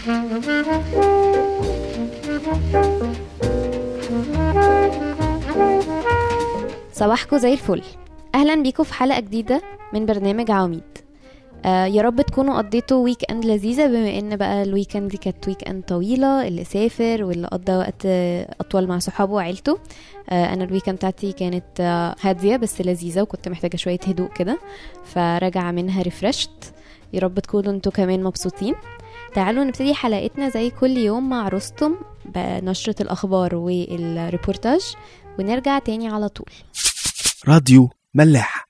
صباحكم زي الفل اهلا بيكم في حلقه جديده من برنامج عواميد آه يا رب تكونوا قضيتوا ويك اند لذيذه بما ان بقى الويكند دي كانت ويك اند طويله اللي سافر واللي قضى وقت آه، اطول مع صحابه وعيلته آه انا الويكند بتاعتي كانت آه هاديه بس لذيذه وكنت محتاجه شويه هدوء كده فراجعه منها ريفرشت يا رب تكونوا انتوا كمان مبسوطين تعالوا نبتدي حلقتنا زي كل يوم مع رستم بنشرة الأخبار والريبورتاج ونرجع تاني على طول راديو ملاح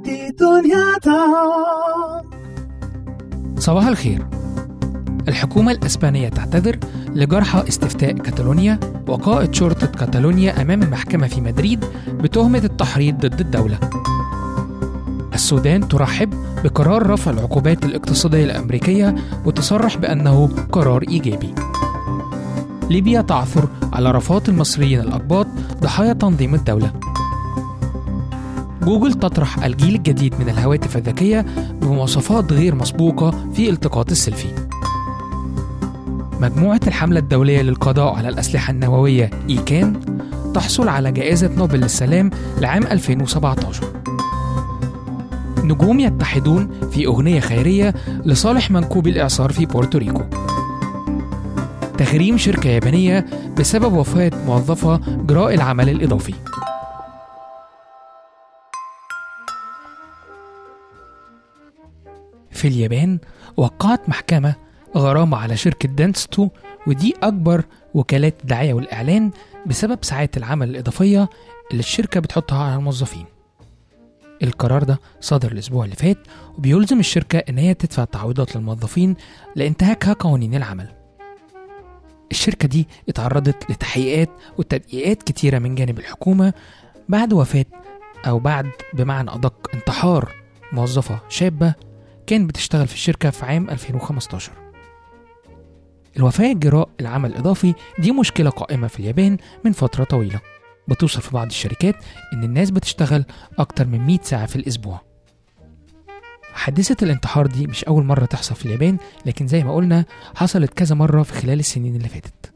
صباح الخير الحكومة الإسبانية تعتذر لجرحى استفتاء كاتالونيا وقائد شرطة كاتالونيا أمام المحكمة في مدريد بتهمة التحريض ضد الدولة السودان ترحب بقرار رفع العقوبات الاقتصادية الأمريكية وتصرح بأنه قرار إيجابي ليبيا تعثر على رفات المصريين الأقباط ضحايا تنظيم الدولة جوجل تطرح الجيل الجديد من الهواتف الذكية بمواصفات غير مسبوقة في التقاط السيلفي مجموعة الحملة الدولية للقضاء على الأسلحة النووية إيكان تحصل على جائزة نوبل للسلام لعام 2017 نجوم يتحدون في أغنية خيرية لصالح منكوب الإعصار في بورتوريكو تغريم شركة يابانية بسبب وفاة موظفة جراء العمل الإضافي في اليابان وقعت محكمة غرامة على شركة دانستو ودي أكبر وكالات الدعاية والإعلان بسبب ساعات العمل الإضافية اللي الشركة بتحطها على الموظفين القرار ده صدر الأسبوع اللي فات وبيلزم الشركة إن هي تدفع تعويضات للموظفين لانتهاكها قوانين العمل الشركة دي اتعرضت لتحقيقات وتدقيقات كتيرة من جانب الحكومة بعد وفاة أو بعد بمعنى أدق انتحار موظفة شابة كانت بتشتغل في الشركة في عام 2015 الوفاة جراء العمل الإضافي دي مشكلة قائمة في اليابان من فترة طويلة بتوصل في بعض الشركات إن الناس بتشتغل أكتر من 100 ساعة في الأسبوع حادثة الانتحار دي مش أول مرة تحصل في اليابان لكن زي ما قلنا حصلت كذا مرة في خلال السنين اللي فاتت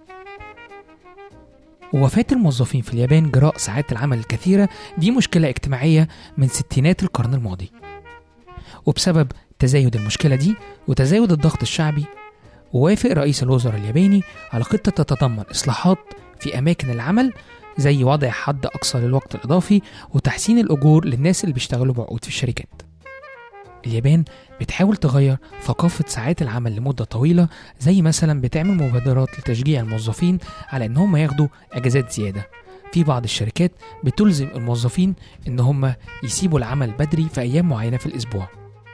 ووفاة الموظفين في اليابان جراء ساعات العمل الكثيرة دي مشكلة اجتماعية من ستينات القرن الماضي وبسبب تزايد المشكلة دي وتزايد الضغط الشعبي ووافق رئيس الوزراء الياباني على خطة تتضمن إصلاحات في أماكن العمل زي وضع حد أقصى للوقت الإضافي وتحسين الأجور للناس اللي بيشتغلوا بعقود في الشركات اليابان بتحاول تغير ثقافة ساعات العمل لمدة طويلة زي مثلا بتعمل مبادرات لتشجيع الموظفين على إن هم ياخدوا أجازات زيادة في بعض الشركات بتلزم الموظفين إن هم يسيبوا العمل بدري في أيام معينة في الأسبوع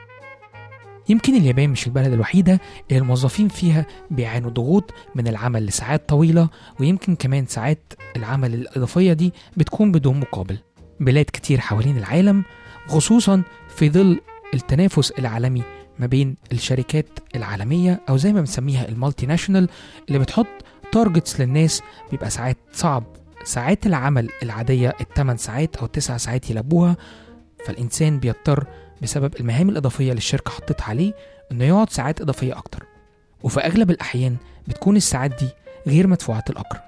يمكن اليابان مش البلد الوحيدة اللي الموظفين فيها بيعانوا ضغوط من العمل لساعات طويلة ويمكن كمان ساعات العمل الإضافية دي بتكون بدون مقابل بلاد كتير حوالين العالم خصوصا في ظل التنافس العالمي ما بين الشركات العالمية أو زي ما بنسميها المالتي ناشونال اللي بتحط تارجتس للناس بيبقى ساعات صعب ساعات العمل العادية الثمان ساعات أو التسع ساعات يلبوها فالإنسان بيضطر بسبب المهام الإضافية اللي الشركة حطت عليه إنه يقعد ساعات إضافية أكتر وفي أغلب الأحيان بتكون الساعات دي غير مدفوعة الأجر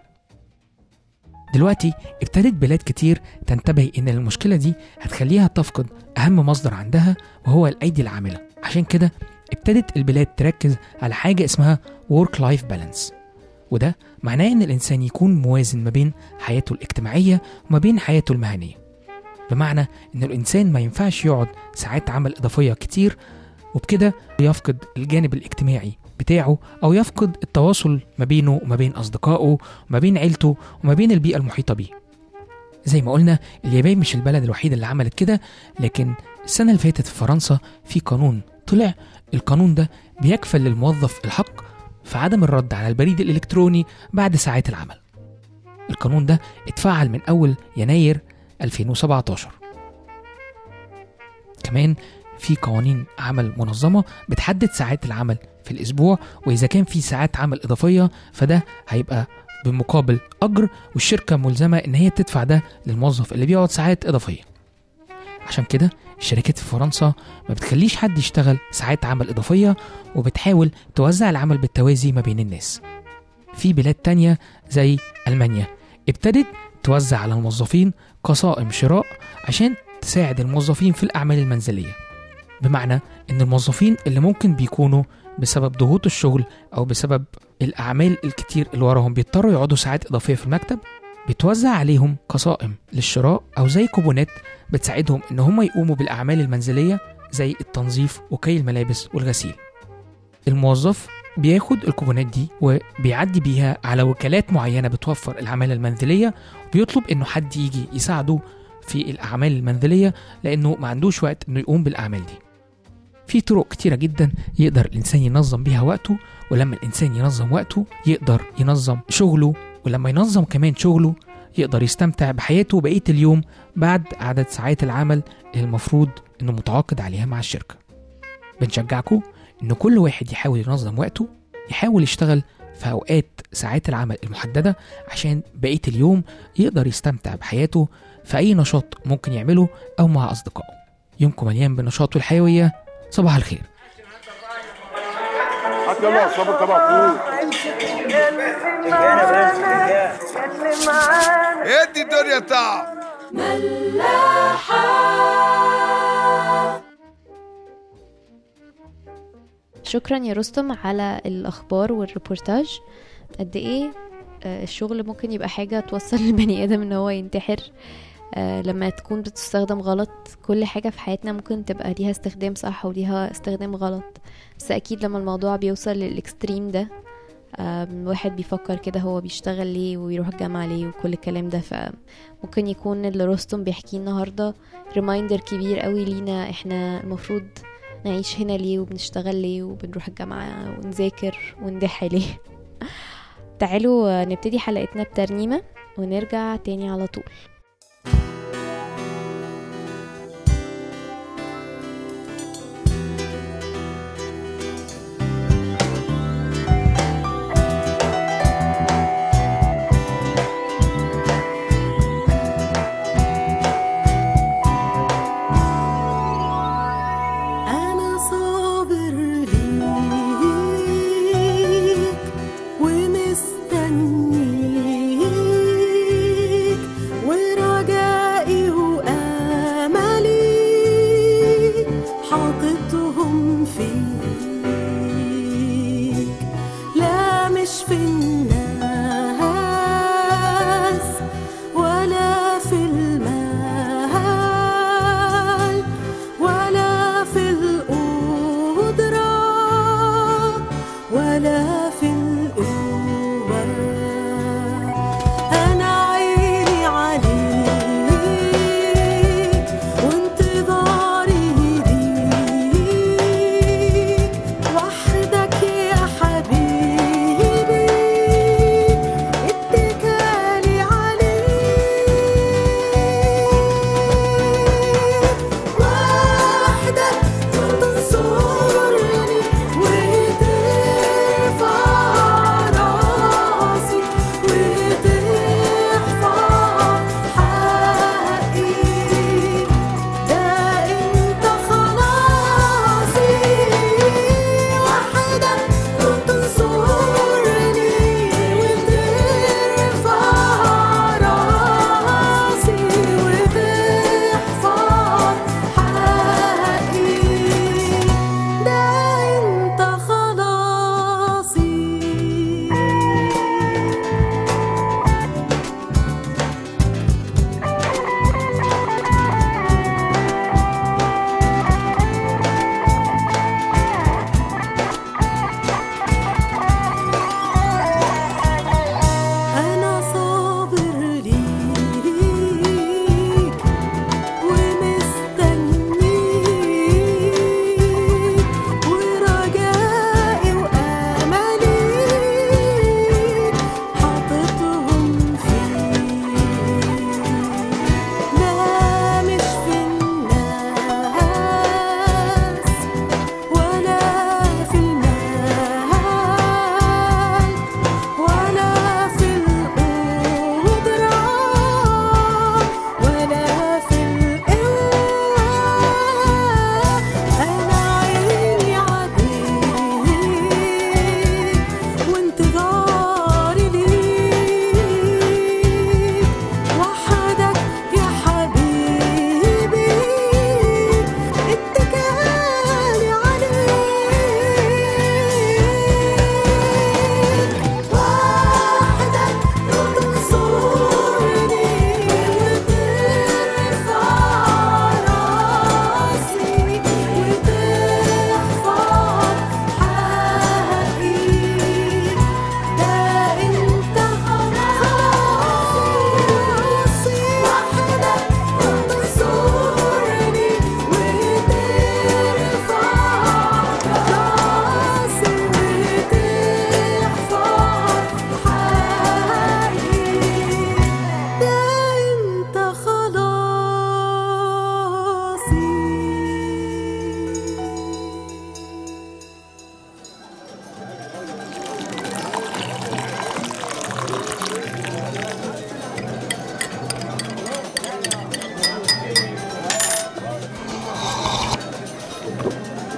دلوقتي ابتدت بلاد كتير تنتبه إن المشكلة دي هتخليها تفقد أهم مصدر عندها وهو الأيدي العاملة عشان كده ابتدت البلاد تركز على حاجة اسمها work life balance وده معناه إن الإنسان يكون موازن ما بين حياته الاجتماعية وما بين حياته المهنية بمعنى إن الإنسان ما ينفعش يقعد ساعات عمل إضافية كتير وبكده يفقد الجانب الاجتماعي بتاعه أو يفقد التواصل ما بينه وما بين أصدقائه وما بين عيلته وما بين البيئة المحيطة بيه زي ما قلنا اليابان مش البلد الوحيد اللي عملت كده لكن السنة اللي فاتت في فرنسا في قانون طلع القانون ده بيكفل للموظف الحق في عدم الرد على البريد الإلكتروني بعد ساعات العمل القانون ده اتفعل من أول يناير 2017 كمان في قوانين عمل منظمة بتحدد ساعات العمل في الأسبوع وإذا كان في ساعات عمل إضافية فده هيبقى بمقابل أجر والشركة ملزمة إن هي تدفع ده للموظف اللي بيقعد ساعات إضافية عشان كده الشركات في فرنسا ما بتخليش حد يشتغل ساعات عمل إضافية وبتحاول توزع العمل بالتوازي ما بين الناس في بلاد تانية زي ألمانيا ابتدت توزع على الموظفين قصائم شراء عشان تساعد الموظفين في الأعمال المنزلية بمعنى إن الموظفين اللي ممكن بيكونوا بسبب ضغوط الشغل أو بسبب الأعمال الكتير اللي وراهم بيضطروا يقعدوا ساعات إضافية في المكتب بيتوزع عليهم قصائم للشراء أو زي كوبونات بتساعدهم إن هم يقوموا بالأعمال المنزلية زي التنظيف وكي الملابس والغسيل الموظف بياخد الكوبونات دي وبيعدي بيها على وكالات معينة بتوفر الأعمال المنزلية وبيطلب إنه حد يجي يساعده في الأعمال المنزلية لأنه ما عندوش وقت إنه يقوم بالأعمال دي في طرق كتيرة جدا يقدر الإنسان ينظم بيها وقته ولما الإنسان ينظم وقته يقدر ينظم شغله ولما ينظم كمان شغله يقدر يستمتع بحياته بقية اليوم بعد عدد ساعات العمل اللي المفروض إنه متعاقد عليها مع الشركة بنشجعكم إن كل واحد يحاول ينظم وقته يحاول يشتغل في أوقات ساعات العمل المحددة عشان بقية اليوم يقدر يستمتع بحياته في أي نشاط ممكن يعمله أو مع أصدقائه يومكم مليان بالنشاط والحيوية صباح الخير هات يلا صابر طبق فول ادي الدنيا طعم شكرا يا رستم على الأخبار والريبورتاج قد إيه آه، الشغل ممكن يبقى حاجة توصل للبني آدم إن هو ينتحر آه، لما تكون بتستخدم غلط كل حاجة في حياتنا ممكن تبقى ليها استخدام صح وليها استخدام غلط بس أكيد لما الموضوع بيوصل للإكستريم ده آم، واحد بيفكر كده هو بيشتغل ليه ويروح الجامعة ليه وكل الكلام ده فممكن يكون اللي رستم بيحكيه النهاردة ريمايندر كبير قوي لينا احنا المفروض نعيش هنا ليه وبنشتغل ليه وبنروح الجامعة ونذاكر وندح ليه تعالوا نبتدي حلقتنا بترنيمة ونرجع تاني على طول أنا صابر ليك ومستنيك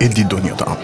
ادي الدنيا طعم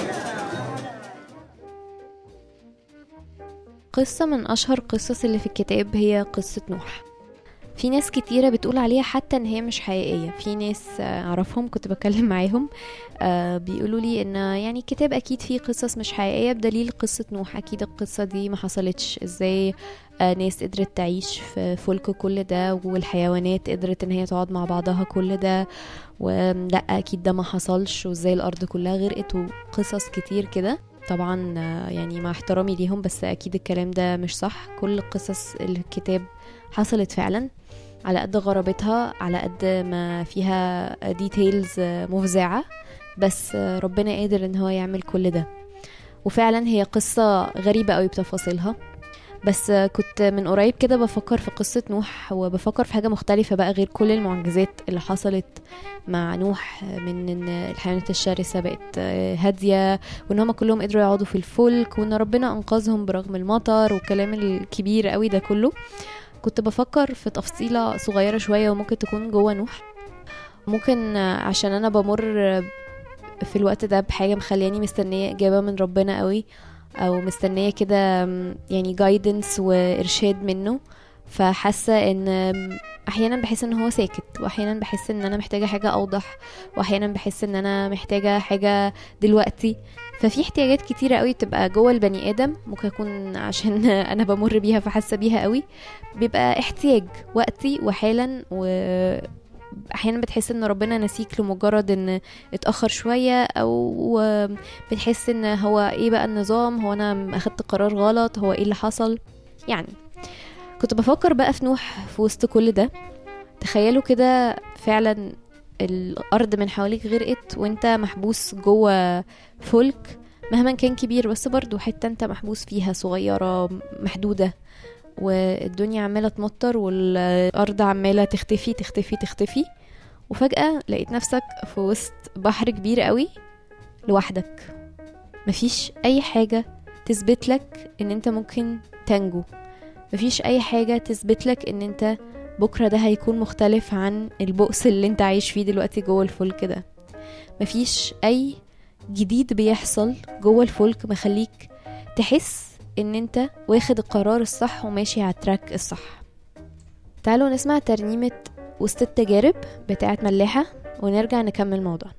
قصة من أشهر قصص اللي في الكتاب هي قصة نوح في ناس كتيرة بتقول عليها حتى ان هي مش حقيقية في ناس آه، اعرفهم كنت بكلم معاهم آه، بيقولوا لي ان يعني الكتاب اكيد فيه قصص مش حقيقية بدليل قصة نوح اكيد القصة دي ما حصلتش ازاي آه، ناس قدرت تعيش في فلك كل ده والحيوانات قدرت ان هي تقعد مع بعضها كل ده ولا اكيد ده ما حصلش وازاي الارض كلها غرقت وقصص كتير كده طبعا آه، يعني مع احترامي ليهم بس اكيد الكلام ده مش صح كل القصص اللي في الكتاب حصلت فعلا على قد غرابتها على قد ما فيها ديتيلز مفزعة بس ربنا قادر ان هو يعمل كل ده وفعلا هي قصة غريبة قوي بتفاصيلها بس كنت من قريب كده بفكر في قصة نوح وبفكر في حاجة مختلفة بقى غير كل المعجزات اللي حصلت مع نوح من ان الحيوانات الشرسة بقت هادية وان هما كلهم قدروا يقعدوا في الفلك وان ربنا انقذهم برغم المطر والكلام الكبير قوي ده كله كنت بفكر في تفصيلة صغيرة شوية وممكن تكون جوه نوح ممكن عشان انا بمر في الوقت ده بحاجة مخلياني مستنية إجابة من ربنا قوي أو مستنية كده يعني جايدنس وإرشاد منه فحاسة ان احيانا بحس ان هو ساكت واحيانا بحس ان انا محتاجة حاجة اوضح واحيانا بحس ان انا محتاجة حاجة دلوقتي ففي احتياجات كتيرة قوي بتبقى جوه البني ادم ممكن يكون عشان انا بمر بيها فحاسة بيها قوي بيبقى احتياج وقتي وحالا و احيانا بتحس ان ربنا نسيك لمجرد ان اتاخر شويه او بتحس ان هو ايه بقى النظام هو انا اخدت قرار غلط هو ايه اللي حصل يعني كنت بفكر بقى في نوح في وسط كل ده تخيلوا كده فعلا الارض من حواليك غرقت وانت محبوس جوه فلك مهما كان كبير بس برضو حتة انت محبوس فيها صغيرة محدودة والدنيا عمالة تمطر والأرض عمالة تختفي تختفي تختفي وفجأة لقيت نفسك في وسط بحر كبير قوي لوحدك مفيش أي حاجة تثبت لك ان انت ممكن تنجو مفيش أي حاجة تثبت لك ان انت بكرة ده هيكون مختلف عن البؤس اللي انت عايش فيه دلوقتي جوه الفلك ده مفيش أي جديد بيحصل جوه الفلك مخليك تحس ان انت واخد القرار الصح وماشي على التراك الصح تعالوا نسمع ترنيمة وسط التجارب بتاعة ملاحة ونرجع نكمل موضوعنا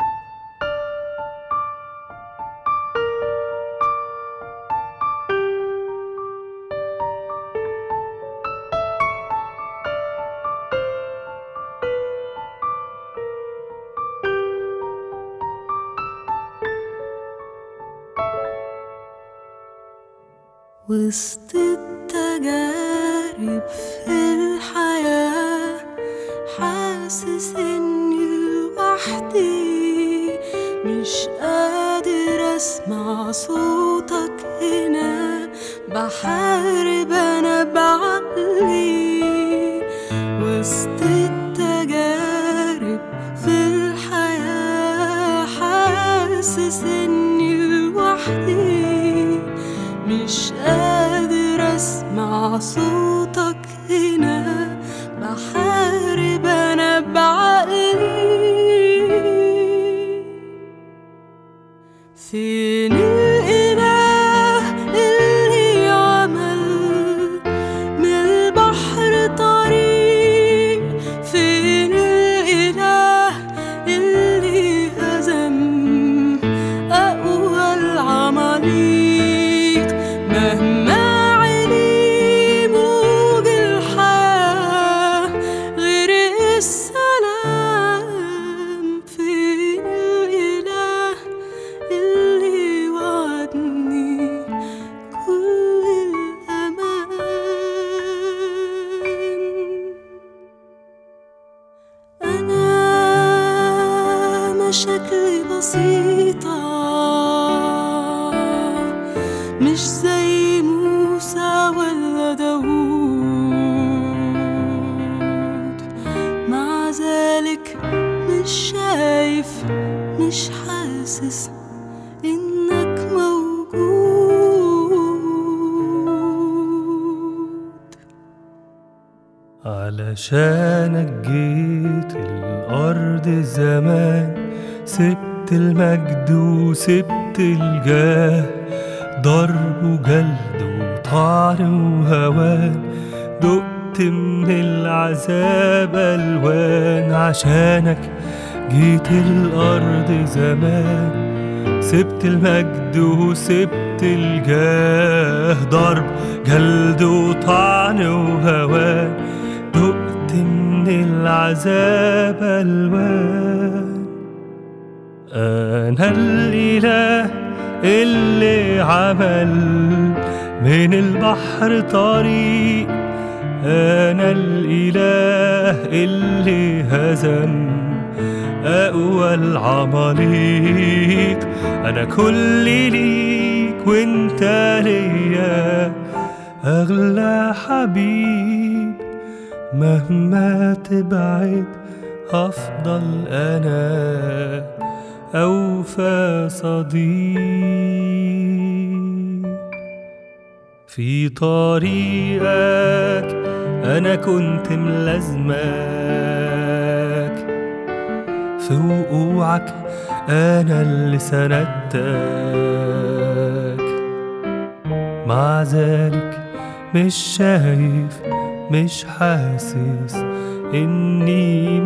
وسط التجارب في الحياة حاسس اني لوحدي مش قادر اسمع صوتك هنا بحارب انا بعقلي وسط التجارب في الحياة حاسس اني لوحدي مش قادر اسمع صوتك هنا بحارب انا بعقلي فين الاله اللي عمل من البحر طريق فين الاله اللي هزم اقوى العماليق مهما علي موج الحياة غير السلام فين الإله اللي وعدني كل الأمان أنا مشاكلي بسيطة مش زي موسى ولا داوود مع ذلك مش شايف مش حاسس إنك موجود علشانك جيت الأرض زمان سبت سبت المجد وسبت الجاه ضرب وجلد وطعن وهوان دقت من العذاب ألوان عشانك جيت الأرض زمان سبت المجد وسبت الجاه ضرب جلد وطعن وهوان دقت من العذاب ألوان أنا الإله اللي عمل من البحر طريق أنا الإله اللي هزم أقوى العماليق أنا كل ليك وانت ليا أغلى حبيب مهما تبعد أفضل أنا أوفى صديق في طريقك أنا كنت ملازمك في وقوعك أنا اللي سندتك مع ذلك مش شايف مش حاسس إني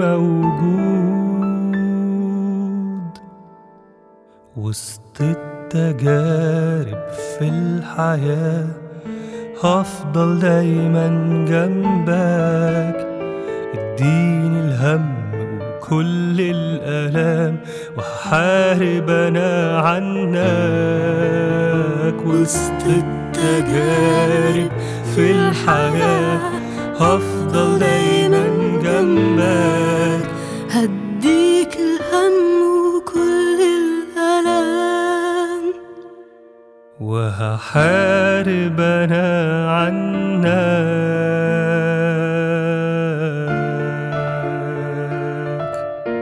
موجود وسط التجارب في الحياة هفضل دايما جنبك اديني الهم وكل الآلام وهحارب أنا عنك وسط التجارب في الحياة هفضل دايما جنبك هديك الهم وكل الألام وهحارب أنا عنك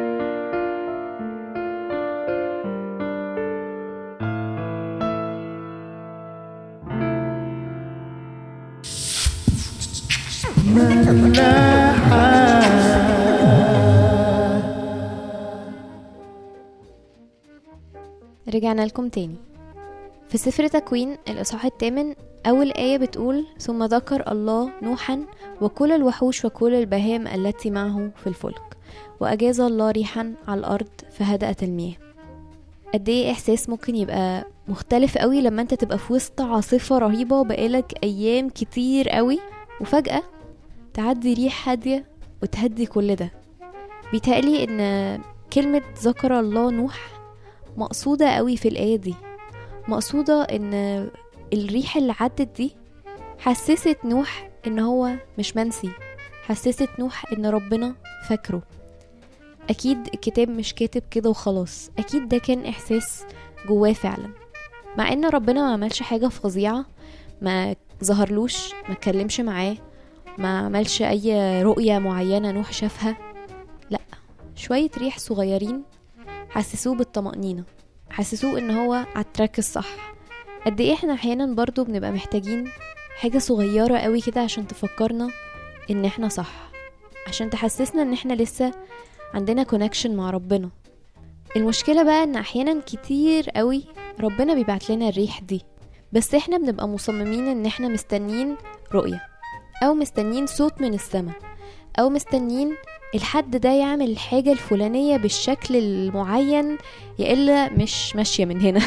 رجعنا لكم تاني في سفر تكوين الإصحاح الثامن أول آية بتقول ثم ذكر الله نوحا وكل الوحوش وكل البهائم التي معه في الفلك وأجاز الله ريحا على الأرض فهدأت المياه قد ايه إحساس ممكن يبقى مختلف قوي لما انت تبقى في وسط عاصفة رهيبة وبقالك أيام كتير قوي وفجأة تعدي ريح هادية وتهدي كل ده بيتهيألي إن كلمة ذكر الله نوح مقصودة قوي في الآية دي مقصودة ان الريح اللي عدت دي حسست نوح ان هو مش منسي حسست نوح ان ربنا فاكره اكيد الكتاب مش كاتب كده وخلاص اكيد ده كان احساس جواه فعلا مع ان ربنا ما عملش حاجة فظيعة ما ظهرلوش ما اتكلمش معاه ما عملش اي رؤية معينة نوح شافها لا شوية ريح صغيرين حسسوه بالطمأنينة حسسوه ان هو على التراك الصح قد ايه احنا احيانا برضو بنبقى محتاجين حاجة صغيرة قوي كده عشان تفكرنا ان احنا صح عشان تحسسنا ان احنا لسه عندنا كونكشن مع ربنا المشكلة بقى ان احيانا كتير قوي ربنا بيبعت لنا الريح دي بس احنا بنبقى مصممين ان احنا مستنيين رؤية او مستنيين صوت من السماء او مستنيين الحد ده يعمل الحاجة الفلانية بالشكل المعين يا إلا مش ماشية من هنا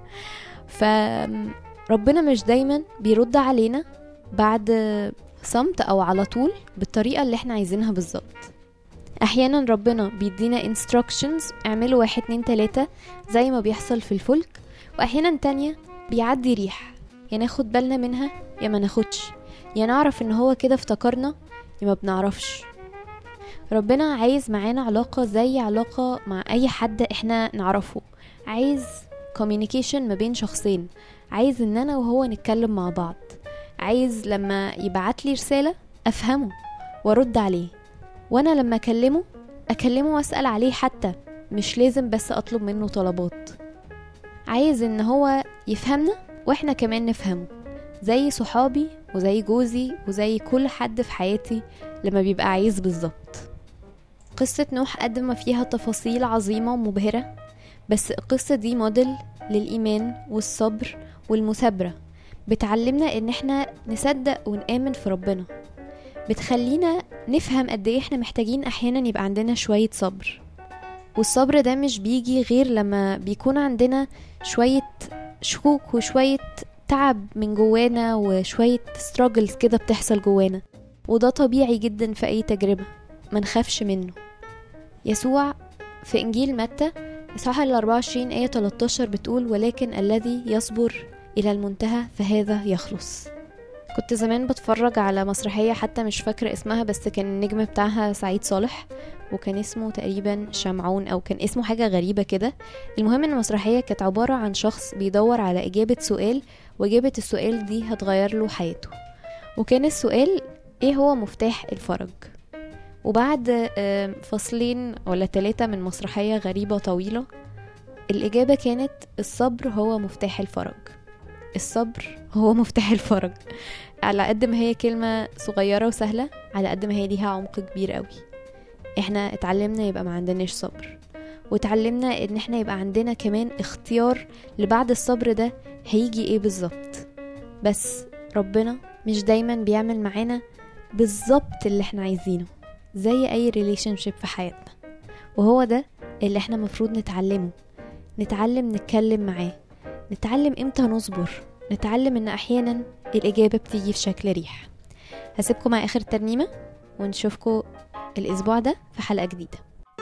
فربنا مش دايما بيرد علينا بعد صمت أو على طول بالطريقة اللي احنا عايزينها بالظبط أحيانا ربنا بيدينا instructions اعملوا واحد اتنين تلاتة زي ما بيحصل في الفلك وأحيانا تانية بيعدي ريح يا ناخد بالنا منها يا ما ناخدش يا نعرف ان هو كده افتكرنا يا ما بنعرفش ربنا عايز معانا علاقة زي علاقة مع أي حد احنا نعرفه عايز communication ما بين شخصين عايز ان انا وهو نتكلم مع بعض عايز لما يبعت لي رسالة افهمه وارد عليه وانا لما اكلمه اكلمه واسأل عليه حتى مش لازم بس اطلب منه طلبات عايز ان هو يفهمنا واحنا كمان نفهمه زي صحابي وزي جوزي وزي كل حد في حياتي لما بيبقى عايز بالظبط قصة نوح قد ما فيها تفاصيل عظيمة ومبهرة بس القصة دي موديل للإيمان والصبر والمثابرة بتعلمنا إن احنا نصدق ونآمن في ربنا بتخلينا نفهم قد ايه احنا محتاجين أحيانا يبقى عندنا شوية صبر والصبر ده مش بيجي غير لما بيكون عندنا شوية شكوك وشوية تعب من جوانا وشوية struggles كده بتحصل جوانا وده طبيعي جدا في أي تجربة ما نخافش منه يسوع في إنجيل متى إصحاح ال 24 آية 13 بتقول ولكن الذي يصبر إلى المنتهى فهذا يخلص كنت زمان بتفرج على مسرحية حتى مش فاكرة اسمها بس كان النجم بتاعها سعيد صالح وكان اسمه تقريبا شمعون أو كان اسمه حاجة غريبة كده المهم إن المسرحية كانت عبارة عن شخص بيدور على إجابة سؤال وإجابة السؤال دي هتغير له حياته وكان السؤال إيه هو مفتاح الفرج وبعد آم، فصلين ولا ثلاثة من مسرحية غريبة طويلة الإجابة كانت الصبر هو مفتاح الفرج الصبر هو مفتاح الفرج على قد ما هي كلمة صغيرة وسهلة على قد ما هي ليها عمق كبير قوي احنا اتعلمنا يبقى ما عندناش صبر وتعلمنا ان احنا يبقى عندنا كمان اختيار لبعد الصبر ده هيجي ايه بالظبط بس ربنا مش دايما بيعمل معانا بالظبط اللي احنا عايزينه زي اي ريليشن شيب في حياتنا وهو ده اللي احنا مفروض نتعلمه نتعلم نتكلم معاه نتعلم امتى نصبر نتعلم ان احيانا الاجابه بتيجي في شكل ريح هسيبكم مع اخر ترنيمه ونشوفكم الاسبوع ده في حلقه جديده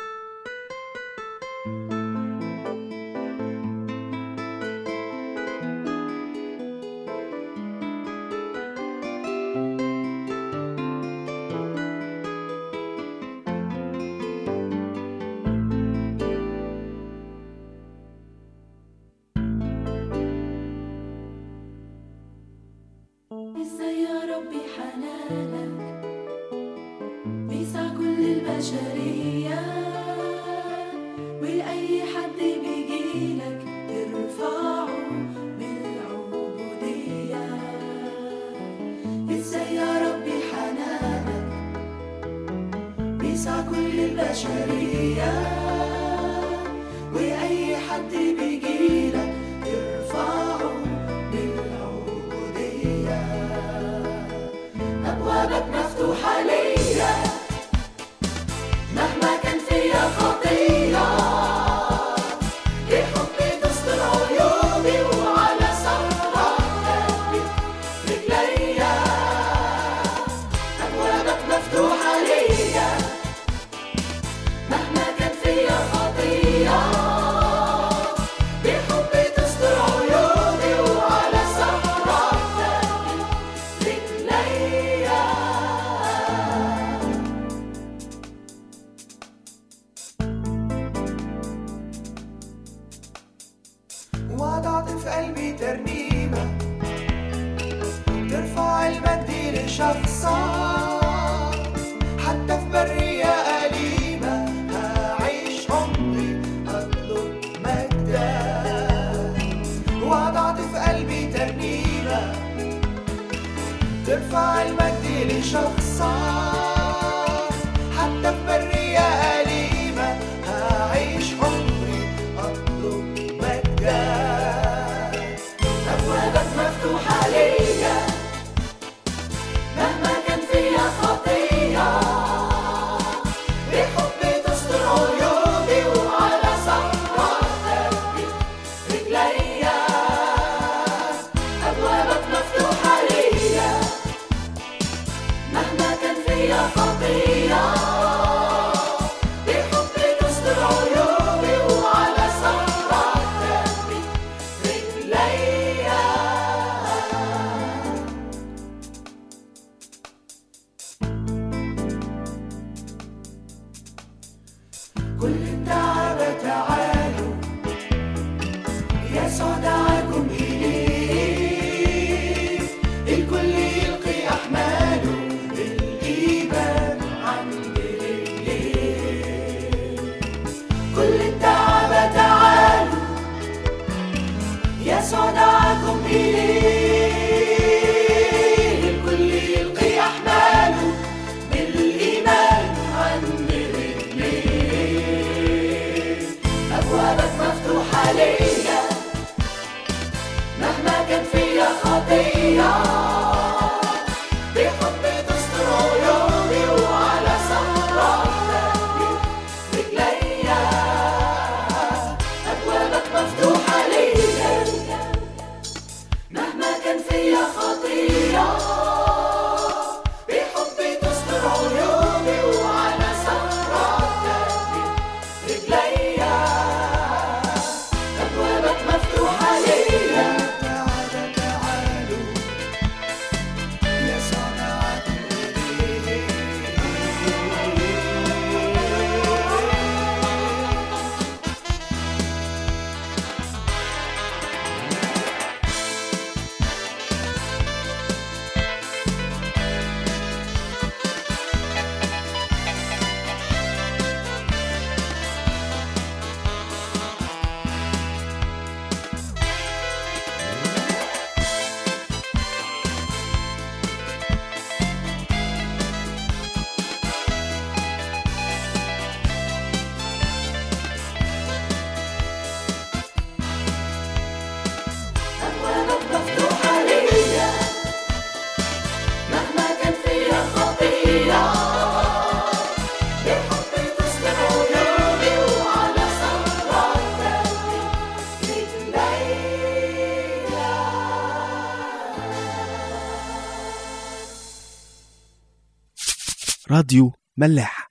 ازاي يا ربي حنانك بيسع كل البشرية وأي حد بيجيلك ترفعه بالعبودية ازاي يا ربي حنانك بيسع كل البشرية وأي حد بيجيلك ترفعه بالعبودية أبوابك مفتوحة ليا مهما كان فيا خطية بحبي تستر عيوبي وعلى صخرة ثبت رجليا أبوابك مفتوحة ليا مهما كان فيا خطية بحبي تستر عيوبي وعلى صخرة ثبت رجليا وضعت في قلبي ترنيمة ترفع المجد لشخصك حتى في برية أليمة هعيش عمري أطلب مجدك وضعت في قلبي ترنيمة ترفع المجد لشخصك حتى في برية أليمة هعيش عمري أطلب مجدك أبوابك مفتوحة ليا مهما كان فيا خطية بحبي تستر عيوبي وعلى صخرة ثبت رجليا أبوابك مفتوحة ليا مهما كان فيا خطية بحب تستر عيوبي وعلى صخرتك رجليا أبوابك مفتوحة ليا مهما كان فيا خطية بحب تستر عيوبي وعلى صخرتك رجليا أبوابك مفتوحة ليا تعالى تعالوا يا صنعة أبوابك مفتوحة ليا مهما كان فيا خطية بحبي تستر عيوني وعلى صخرتك رجليا راديو ملاح